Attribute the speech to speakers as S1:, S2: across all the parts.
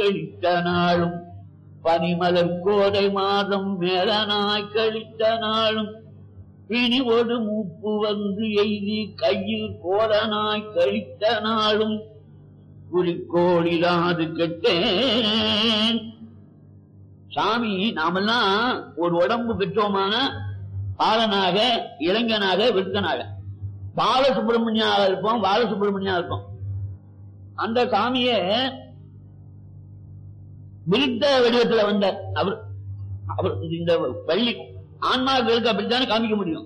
S1: கழித்த நாளும் பனிமலர் கோடை மாதம் மேலனாய் கழித்த நாளும் பிணிவோடு மூப்பு வந்து எய்தி கையில் கோலனாய் கழித்த நாளும் குறிக்கோளிலாது கெட்டேன் சாமி நாமெல்லாம் ஒரு உடம்பு பெற்றோமான பாலனாக இளைஞனாக விருத்தனாக பாலசுப்பிரமணியாக இருப்போம் பாலசுப்பிரமணியா இருப்போம் அந்த சாமிய விருத்த வடிவத்துல வந்தார் அவர் அவர் இந்த பள்ளி ஆன்மாக்களுக்கு அப்படித்தானே காமிக்க முடியும்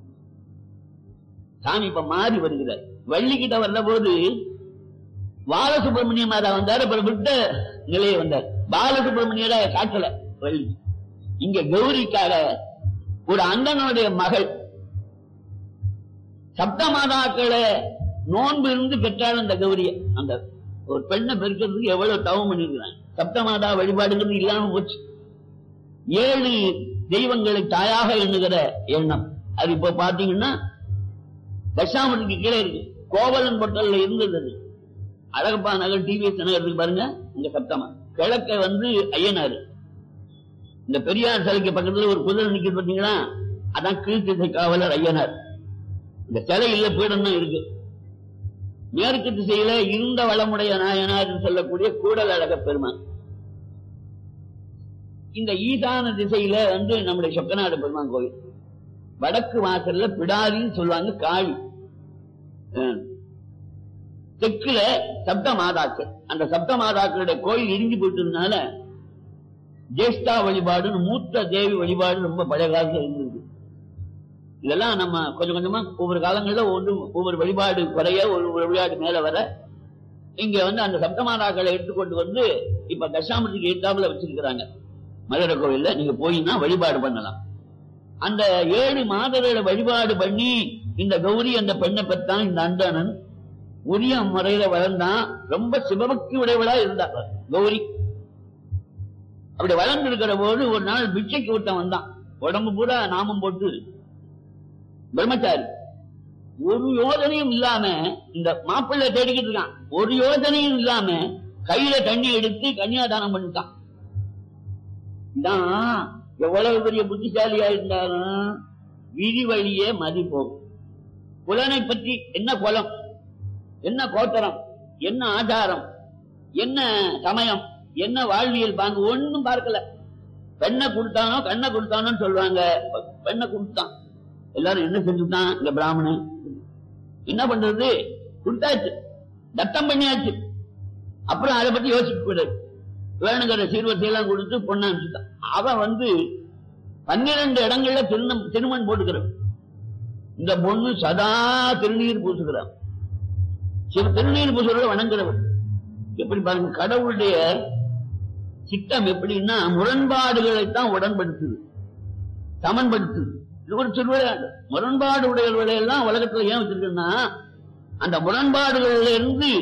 S1: சாமி இப்ப மாறி வருகிறார் வள்ளி கிட்ட வந்த போது பாலசுப்பிரமணிய மாதா வந்தார் அப்புறம் விட்ட நிலையை வந்தார் பாலசுப்பிரமணியர காட்டல வள்ளி இங்க கௌரிக்காக ஒரு அந்தனுடைய மகள் சப்த மாதாக்களை நோன்பு இருந்து பெற்றாள் அந்த கௌரிய அந்த ஒரு பெண்ணை பெருக்கிறதுக்கு எவ்வளவு தவம் பண்ணிருக்கிறாங்க சப்தமாதா வழிபாடுங்கிறது இல்லாம போச்சு ஏழு தெய்வங்களை தாயாக எண்ணுகிற எண்ணம் அது இப்ப பாத்தீங்கன்னா தசாமத்துக்கு கீழே இருக்கு கோவலன் பொட்டல்ல இருந்தது அது அழகப்பா நகர் டிவிஎஸ் நகரத்துக்கு பாருங்க இந்த சப்தமா கிழக்க வந்து ஐயனாரு இந்த பெரியார் சிலைக்கு பக்கத்துல ஒரு குதிரை நிக்குது பாத்தீங்களா அதான் கீழ்த்திசை காவலர் ஐயனார் இந்த சிலை இல்ல பீடம் தான் இருக்கு மேற்கு திசையில இருந்த வளமுடைய நாயனார் என்று சொல்லக்கூடிய கூடல் அழக பெருமான் இந்த ஈசான திசையில வந்து நம்முடைய சொக்கநாடு பெருமான் கோயில் வடக்கு வாசல்ல பிடாரின்னு சொல்லுவாங்க காளி அஹ். தெற்குல சப்த மாதாக்கள் அந்த சப்த மாதாக்களுடைய கோயில் இடிஞ்சு போயிட்டதுனால ஜேஷ்டா வழிபாடுன்னு மூத்த தேவி வழிபாடு ரொம்ப பழைய காலத்துல இருந்தது இதெல்லாம் நம்ம கொஞ்சம் கொஞ்சமா ஒவ்வொரு காலங்கள்ல ஒன்று ஒவ்வொரு வழிபாடு குறைய ஒரு ஒரு வழிபாடு மேல வர இங்க வந்து அந்த சப்தமாதாக்களை எடுத்துக்கொண்டு வந்து இப்ப தசாமத்துக்கு எட்டாப்புல வச்சிருக்கிறாங்க மதுரை கோவில்ல நீங்க போயின்னா வழிபாடு பண்ணலாம் அந்த ஏழு மாதர்களை வழிபாடு பண்ணி இந்த கௌரி அந்த பெண்ணை பெற்றான் இந்த அந்தணன் உரிய முறையில வளர்ந்தான் ரொம்ப சிவபக்தி உடையவளா இருந்தா கௌரி அப்படி வளர்ந்து இருக்கிற போது ஒரு நாள் பிச்சைக்கு ஒருத்தன் வந்தான் உடம்பு பூரா நாமம் போட்டு பிரம்மச்சாரி ஒரு யோசனையும் இல்லாம இந்த மாப்பிள்ளை தேடிக்கிட்டு இருக்கான் ஒரு யோசனையும் இல்லாம கையில தண்ணி எடுத்து கன்னியாதானம் பண்ணிட்டான் இதான் எவ்வளவு பெரிய புத்திசாலியா இருந்தாலும் விதி வழியே மதி போகும் புலனை பற்றி என்ன குலம் என்ன கோத்தரம் என்ன ஆச்சாரம் என்ன சமயம் என்ன வாழ்வியல் பாங்கு ஒண்ணும் பார்க்கல பெண்ணை கொடுத்தானோ கண்ணை கொடுத்தானோன்னு சொல்லுவாங்க பெண்ணை கொடுத்தான் எல்லாரும் என்ன செஞ்சுட்டான் இந்த பிராமணன் என்ன பண்றது கொடுத்தாச்சு தத்தம் பண்ணியாச்சு அப்புறம் அதை பத்தி யோசிக்க கூடாது வேணுங்கிற சீர்வரிசை எல்லாம் கொடுத்து பொண்ணை அனுப்பிச்சுட்டான் அவன் வந்து பன்னிரண்டு இடங்கள்ல திருநம் திருமண் போட்டுக்கிறான் இந்த பொண்ணு சதா திருநீர் பூசுகிறான் சில திருநீர் பூசுறத வணங்குறவன் எப்படி பாருங்க கடவுளுடைய சிட்டம் எப்படின்னா முரண்பாடுகளைத்தான் உடன்படுத்துது சமன்படுத்துது இது ஒரு திருவிளையாட்டு முரண்பாடு உடையவர்களை எல்லாம் உலகத்துல ஏன் வச்சிருக்குன்னா அந்த முரண்பாடுகள்ல இருந்து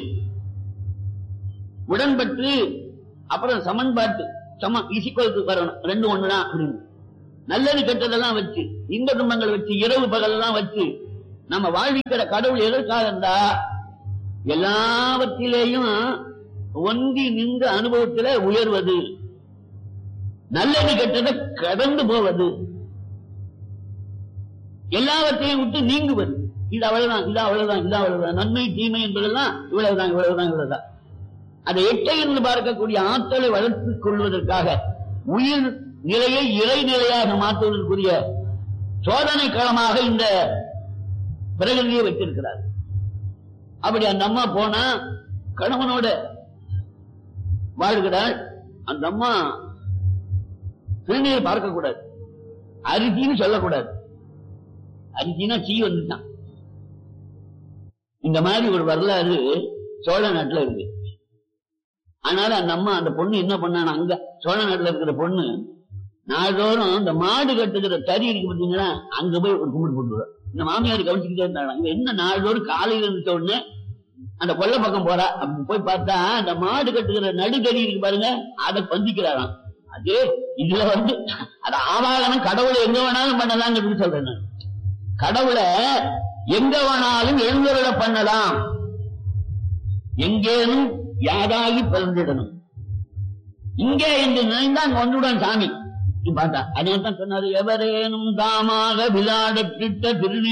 S1: உடன்பட்டு அப்புறம் சமன்பாட்டு சம இசிக்கலுக்கு வரணும் ரெண்டு ஒண்ணுதான் அப்படின்னு நல்லது கெட்டதெல்லாம் வச்சு இன்ப துன்பங்கள் வச்சு இரவு பகலெல்லாம் வச்சு நம்ம வாழ்விக்கிற கடவுள் எதற்காக இருந்தா எல்லாவற்றிலேயும் ஒன்றி நின்ற அனுபவத்துல உயர்வது நல்லது கெட்டதை கடந்து போவது எல்லாவற்றையும் விட்டு நீங்குவது இது அவ்வளவுதான் இது அவ்வளவுதான் இது அவ்வளவுதான் நன்மை தீமை என்பதெல்லாம் இவ்வளவுதான் இவ்வளவுதான் இவ்வளவுதான் அதை எட்டை இருந்து பார்க்கக்கூடிய ஆற்றலை வளர்த்துக் கொள்வதற்காக உயிர் நிலையை இறை நிலையாக மாற்றுவதற்குரிய சோதனை களமாக இந்த பிரகதியை வைத்திருக்கிறார் அப்படி அந்த அம்மா போனா கணவனோட வாழ்கிறாள் அந்த அம்மா திருநீரை பார்க்க கூடாது அரிசின்னு சொல்லக்கூடாது அரிசினா சீ வந்துட்டான் இந்த மாதிரி ஒரு வரலாறு சோழ நாட்டுல இருக்கு அதனால அந்த அம்மா அந்த பொண்ணு என்ன பண்ணான அங்க சோழ நாட்டுல இருக்கிற பொண்ணு நாள்தோறும் இந்த மாடு கட்டுகிற தறி இருக்கு பாத்தீங்களா அங்க போய் ஒரு கும்பிட்டு போட்டுருவா இந்த மாமியார் கவனிச்சுக்கிட்டே இருந்தாங்க அங்க என்ன நாள்தோறும் காலையில இருந்த உடனே அந்த கொல்லை பக்கம் போறா அப்படி போய் பார்த்தா அந்த மாடு கட்டுகிற நடுதறி இருக்கு பாருங்க அதை பந்திக்கிறாராம் அது இதுல வந்து அது ஆவாகனம் கடவுளை எங்க வேணாலும் பண்ணலாங்கிறது சொல்றேன் நான் கடவுளை எங்க வேணாலும் எழுந்தருள பண்ணலாம் எங்கேனும் யாதாகி பிறந்திடணும் இங்கே என்று நினைந்தா அங்க வந்துவிடும் சாமி பார்த்தா அதனால தான் சொன்னாரு எவரேனும் தாமாக விளையாடப்பிட்ட திரு